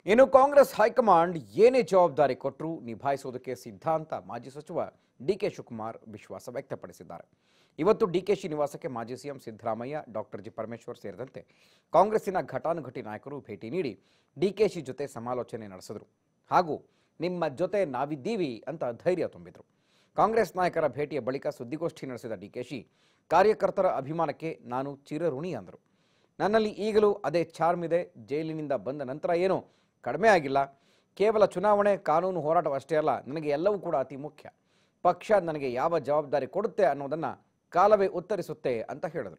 ಇನ್ನು ಕಾಂಗ್ರೆಸ್ ಹೈಕಮಾಂಡ್ ಏನೇ ಜವಾಬ್ದಾರಿ ಕೊಟ್ಟರೂ ನಿಭಾಯಿಸುವುದಕ್ಕೆ ಸಿದ್ಧ ಅಂತ ಮಾಜಿ ಸಚಿವ ಡಿಕೆ ಶಿವಕುಮಾರ್ ವಿಶ್ವಾಸ ವ್ಯಕ್ತಪಡಿಸಿದ್ದಾರೆ ಇವತ್ತು ಡಿಕೆಶಿ ನಿವಾಸಕ್ಕೆ ಮಾಜಿ CM Siddaramaiah doctor G Parameshwar ಸೇರಿದಂತೆ ಕಾಂಗ್ರೆಸ್ಸಿನ ಘಟಾನುಘಟಿ ನಾಯಕರು ಭೇಟಿ ನೀಡಿ ಡಿಕೆಶಿ ಜೊತೆ ಸಮಾಲೋಚನೆ ನಡೆಸಿದರು ಹಾಗೂ ನಿಮ್ಮ ಜೊತೆ ನಾವಿದ್ದೀವಿ ಅಂತ ಧೈರ್ಯ ತುಂಬಿದರು ಕಾಂಗ್ರೆಸ್ ನಾಯಕರ ಭೇಟಿಯ ಬಳಿಕ ಸುದ್ದಿಗೋಷ್ಠಿ ನಡೆಸಿದ ಡಿಕೆಶಿ ಕಾರ್ಯಕರ್ತರ ಅಭಿಮಾನಕ್ಕೆ ನಾನು ಚಿರಋಣಿ ಅಂದರು ನನ್ನಲ್ಲಿ ಈಗಲೂ ಅದೇ ಚಾರ್ಮ್ ಇದೆ ಜೈಲಿನಿಂದ ಬಂದ ನಂತರ ಏನೂ ಕಡಿಮೆ ಆಗಿಲ್ಲ ಕೇವಲ ಚುನಾವಣೆ ಕಾನೂನು ಹೋರಾಟವಷ್ಟೇ ಅಲ್ಲ ನನಗೆ ಎಲ್ಲವೂ ಕೂಡ ಅತಿ ಮುಖ್ಯ ಪಕ್ಷ ನನಗೆ ಯಾವ ಜವಾಬ್ದಾರಿ ಕೊಡುತ್ತೆ ಅನ್ನೋದನ್ನು ಕಾಲವೇ ಉತ್ತರಿಸುತ್ತೆ ಅಂತ ಹೇಳಿದರು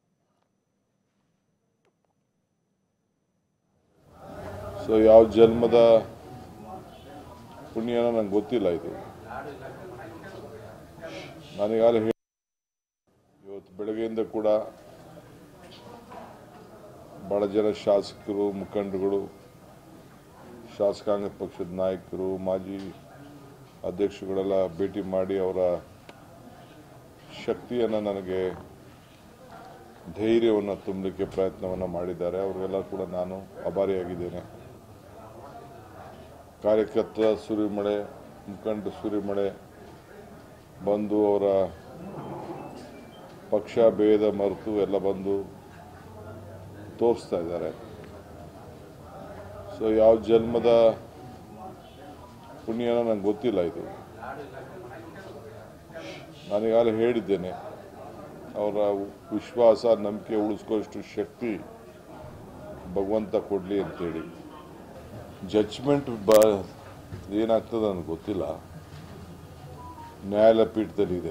ಸೊ ಯಾವ ಜನ್ಮದ ಪುಣ್ಯನ ನಂಗೆ ಗೊತ್ತಿಲ್ಲ ಇದು ನಾನೀಗಾಗಲೇ ಹೇಳಿ ಇವತ್ತು ಬೆಳಗ್ಗೆಯಿಂದ ಕೂಡ ಭಾಳ ಜನ ಶಾಸಕರು ಮುಖಂಡರುಗಳು ಶಾಸಕಾಂಗ ಪಕ್ಷದ ನಾಯಕರು ಮಾಜಿ ಅಧ್ಯಕ್ಷರುಗಳೆಲ್ಲ ಭೇಟಿ ಮಾಡಿ ಅವರ ಶಕ್ತಿಯನ್ನು ನನಗೆ ಧೈರ್ಯವನ್ನು ತುಂಬಲಿಕ್ಕೆ ಪ್ರಯತ್ನವನ್ನು ಮಾಡಿದ್ದಾರೆ ಅವರಿಗೆಲ್ಲ ಕೂಡ ನಾನು ಅಭಾರಿಯಾಗಿದ್ದೇನೆ ಕಾರ್ಯಕರ್ತರ ಸುರಿಮಳೆ ಮುಖಂಡ ಸುರಿಮಳೆ ಬಂದು ಅವರ ಪಕ್ಷ ಭೇದ ಮರೆತು ಎಲ್ಲ ಬಂದು ತೋರಿಸ್ತಾ ಇದ್ದಾರೆ ಸೊ ಯಾವ ಜನ್ಮದ ಪುಣ್ಯನ ನಂಗೆ ಗೊತ್ತಿಲ್ಲ ಇದು ನಾನೀಗಾಗಲೇ ಹೇಳಿದ್ದೇನೆ ಅವರ ವಿಶ್ವಾಸ ನಂಬಿಕೆ ಉಳಿಸ್ಕೋಷ್ಟು ಶಕ್ತಿ ಭಗವಂತ ಕೊಡಲಿ ಅಂತೇಳಿ ಜಡ್ಜ್ಮೆಂಟ್ ಬ ಏನಾಗ್ತದೆ ನನಗೆ ಗೊತ್ತಿಲ್ಲ ನ್ಯಾಯಾಲಯ ಪೀಠದಲ್ಲಿ ಇದೆ